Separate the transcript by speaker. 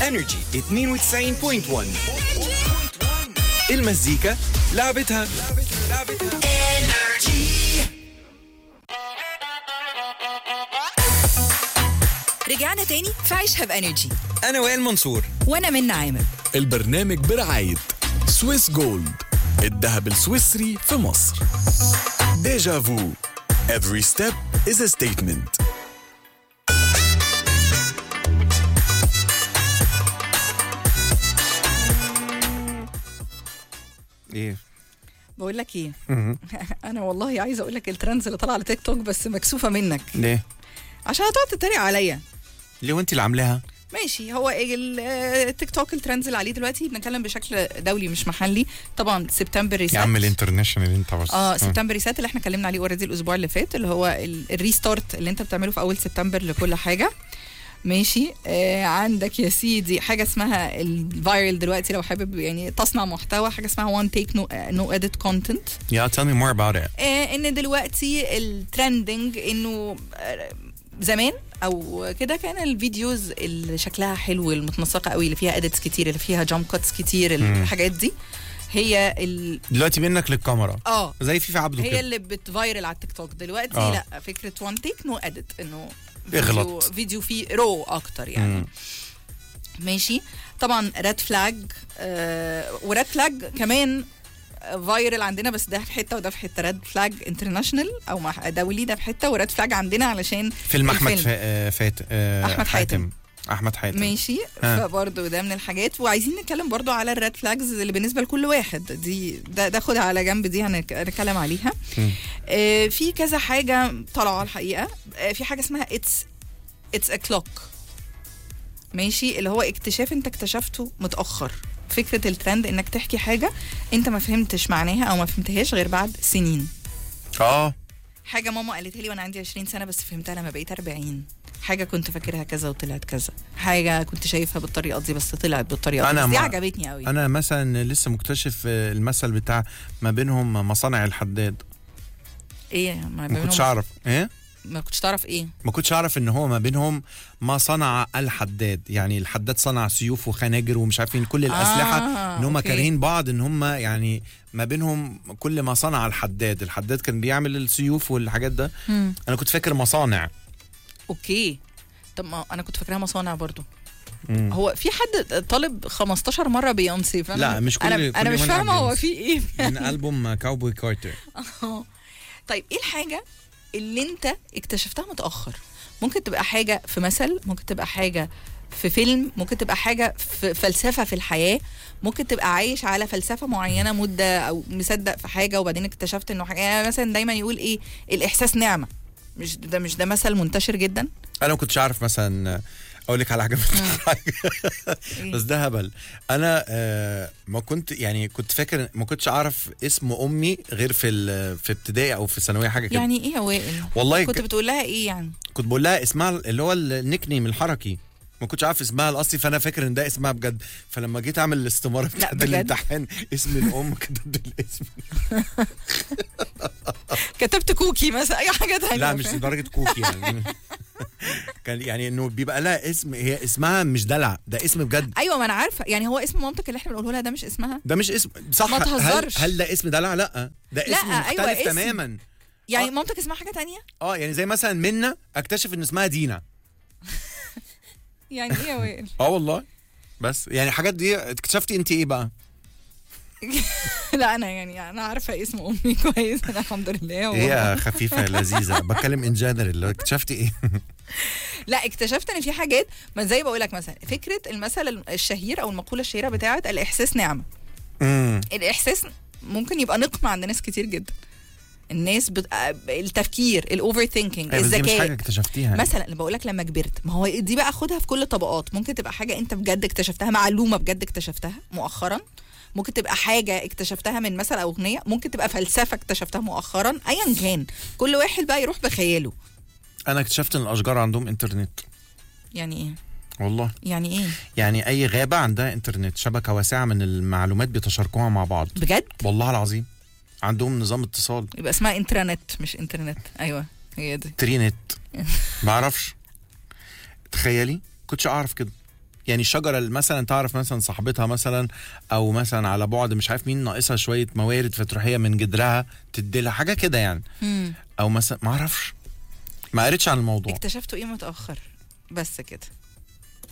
Speaker 1: انرجي 92.1 المزيكا لعبتها
Speaker 2: رجعنا تاني في عيشها بانرجي
Speaker 1: انا وائل منصور
Speaker 2: وانا من عامر
Speaker 3: البرنامج برعاية سويس جولد الذهب السويسري في مصر ديجا فو Every step is a statement
Speaker 1: ايه
Speaker 2: بقول لك ايه انا والله عايزه اقول لك الترندز اللي طالعه على تيك توك بس مكسوفه منك
Speaker 1: ليه
Speaker 2: عشان هتقعد تتريق عليا
Speaker 1: ليه وانت اللي عاملاها
Speaker 2: ماشي هو ال- التيك توك الترندز اللي عليه دلوقتي بنتكلم بشكل دولي مش محلي طبعا سبتمبر ريسات
Speaker 1: يا عم الانترناشونال انت بس
Speaker 2: اه سبتمبر ريسات اللي احنا اتكلمنا عليه اوريدي الاسبوع اللي فات اللي هو ال- الريستارت اللي انت بتعمله في اول سبتمبر لكل حاجه ماشي آه عندك يا سيدي حاجه اسمها الفايرل دلوقتي لو حابب يعني تصنع محتوى حاجه اسمها وان تيك نو نو اديت كونتنت
Speaker 1: يا tell me more about it
Speaker 2: آه ان دلوقتي الترندنج انه آه، زمان او كده كان الفيديوز اللي شكلها حلو المتنسقه قوي اللي فيها اديتس كتير اللي فيها جامب كاتس كتير الحاجات دي هي ال...
Speaker 1: دلوقتي منك للكاميرا
Speaker 2: اه
Speaker 1: زي فيفا عبده
Speaker 2: هي
Speaker 1: كده
Speaker 2: اللي بتفايرل على التيك توك دلوقتي
Speaker 1: آه.
Speaker 2: لا فكره وان تيك نو اديت انه
Speaker 1: اغلط.
Speaker 2: فيديو, فيديو فيه رو اكتر يعني
Speaker 1: مم.
Speaker 2: ماشي طبعا ريد فلاج آه وريد فلاج كمان فايرل عندنا بس ده في حته وده في حته ريد فلاج انترناشونال او مع- دولي ده في حته وريد فلاج عندنا علشان
Speaker 1: فيلم احمد
Speaker 2: الفيلم.
Speaker 1: فا- آه، فات آه،
Speaker 2: أحمد حاتم.
Speaker 1: احمد حاتم
Speaker 2: ماشي
Speaker 1: ها.
Speaker 2: فبرضه ده من الحاجات وعايزين نتكلم برضه على الريد فلاجز اللي بالنسبه لكل واحد دي ده ده خدها على جنب دي هنك- هنتكلم عليها
Speaker 1: مم.
Speaker 2: آه في كذا حاجه طالعه الحقيقه آه في حاجه اسمها اتس اتس ا كلوك ماشي اللي هو اكتشاف انت اكتشفته متاخر فكره الترند انك تحكي حاجه انت ما فهمتش معناها او ما فهمتهاش غير بعد سنين
Speaker 1: اه
Speaker 2: حاجه ماما قالتها لي وانا عندي 20 سنه بس فهمتها لما بقيت 40 حاجه كنت فاكرها كذا وطلعت كذا حاجه كنت شايفها بالطريقه دي بس طلعت بالطريقه
Speaker 1: أنا
Speaker 2: دي بس دي
Speaker 1: ما-
Speaker 2: عجبتني قوي
Speaker 1: انا مثلا لسه مكتشف آه، المثل بتاع ما بينهم مصانع الحداد
Speaker 2: ايه ما,
Speaker 1: ما كنتش
Speaker 2: بينهم-
Speaker 1: اعرف ايه
Speaker 2: ما كنتش تعرف ايه
Speaker 1: ما كنتش اعرف ان هو ما بينهم ما صنع الحداد يعني الحداد صنع سيوف وخناجر ومش عارفين كل الاسلحه
Speaker 2: آه،
Speaker 1: ان هم
Speaker 2: أوكي.
Speaker 1: كارهين بعض ان هم يعني ما بينهم كل ما صنع الحداد الحداد كان بيعمل السيوف والحاجات ده
Speaker 2: مم.
Speaker 1: انا كنت فاكر مصانع
Speaker 2: اوكي طب ما انا كنت فاكراها مصانع برضو
Speaker 1: مم.
Speaker 2: هو في حد طالب 15 مره بيونسي فانا
Speaker 1: لا، مش كل-
Speaker 2: انا,
Speaker 1: كل
Speaker 2: أنا مش
Speaker 1: يومين
Speaker 2: فاهمه
Speaker 1: على
Speaker 2: هو
Speaker 1: بيونسي.
Speaker 2: في ايه
Speaker 1: من البوم كاوبوي كارتر
Speaker 2: طيب ايه الحاجه اللي انت اكتشفتها متاخر ممكن تبقى حاجه في مثل ممكن تبقى حاجه في فيلم ممكن تبقى حاجه في فلسفه في الحياه ممكن تبقى عايش على فلسفه معينه مده او مصدق في حاجه وبعدين اكتشفت انه حاجه يعني مثلا دايما يقول ايه الاحساس نعمه مش ده مش ده مثل منتشر جدا
Speaker 1: انا ما كنتش عارف مثلا اقول لك على حاجه بس ده هبل انا آه ما كنت يعني كنت فاكر ما كنتش اعرف اسم امي غير في ال- في ابتدائي او في ثانويه حاجه كده
Speaker 2: يعني ايه يا وائل
Speaker 1: والله
Speaker 2: كنت
Speaker 1: ك-
Speaker 2: بتقول لها ايه يعني
Speaker 1: كنت بقول لها اسمها اللي هو النيك نيم الحركي ما كنتش عارف اسمها الاصلي فانا فاكر ان ده اسمها بجد فلما جيت اعمل الاستماره بتاعت
Speaker 2: بجد؟
Speaker 1: الامتحان اسم الام كتبت الاسم
Speaker 2: كتبت كوكي مثلا اي حاجه تانية
Speaker 1: لا مش
Speaker 2: فاهم؟
Speaker 1: لدرجه كوكي يعني كان يعني انه بيبقى لها اسم هي اسمها مش دلع ده اسم بجد
Speaker 2: ايوه ما انا عارفه يعني هو اسم مامتك اللي احنا بنقوله لها ده مش اسمها
Speaker 1: ده مش اسم صح
Speaker 2: ما
Speaker 1: هل,
Speaker 2: تهزرش.
Speaker 1: هل ده اسم دلع لا ده
Speaker 2: لا،
Speaker 1: اسم
Speaker 2: أيوة،
Speaker 1: مختلف
Speaker 2: اسم.
Speaker 1: تماما
Speaker 2: يعني
Speaker 1: آه.
Speaker 2: مامتك اسمها حاجه تانية
Speaker 1: اه يعني زي مثلا منا اكتشف ان اسمها دينا
Speaker 2: يعني ايه يا وائل
Speaker 1: اه والله بس يعني الحاجات دي اكتشفتي انت ايه بقى
Speaker 2: لا انا يعني انا عارفه اسم امي كويس انا الحمد لله و...
Speaker 1: هي خفيفه لذيذه بتكلم ان جنرال اكتشفتي ايه
Speaker 2: لا اكتشفت ان في حاجات ما زي بقول لك مثلا فكره المثل الشهير او المقوله الشهيره بتاعت الاحساس نعمه
Speaker 1: امم
Speaker 2: الاحساس ممكن يبقى نقمه عند ناس كتير جدا الناس بت... التفكير الاوفر ثينكينج
Speaker 1: بس دي مش حاجه
Speaker 2: الذكاء
Speaker 1: اكتشفتيها
Speaker 2: مثلا اللي بقول لك لما كبرت ما هو دي بقى خدها في كل الطبقات ممكن تبقى حاجه انت بجد اكتشفتها معلومه بجد اكتشفتها مؤخرا ممكن تبقى حاجه اكتشفتها من مثل او اغنيه ممكن تبقى فلسفه اكتشفتها مؤخرا ايا كان كل واحد بقى يروح بخياله
Speaker 1: انا اكتشفت ان الاشجار عندهم انترنت
Speaker 2: يعني ايه
Speaker 1: والله
Speaker 2: يعني ايه
Speaker 1: يعني اي غابه عندها انترنت شبكه واسعه من المعلومات بيتشاركوها مع بعض
Speaker 2: بجد
Speaker 1: والله العظيم عندهم نظام اتصال
Speaker 2: يبقى اسمها انترنت مش انترنت ايوه هي دي
Speaker 1: ترينت ما اعرفش تخيلي كنتش اعرف كده يعني الشجره اللي مثلا تعرف مثلا صاحبتها مثلا او مثلا على بعد مش عارف مين ناقصها شويه موارد فتروح هي من جدرها تديلها حاجه كده يعني
Speaker 2: مم.
Speaker 1: او مثلا ما اعرفش ما قريتش عن الموضوع
Speaker 2: اكتشفتوا ايه متاخر بس كده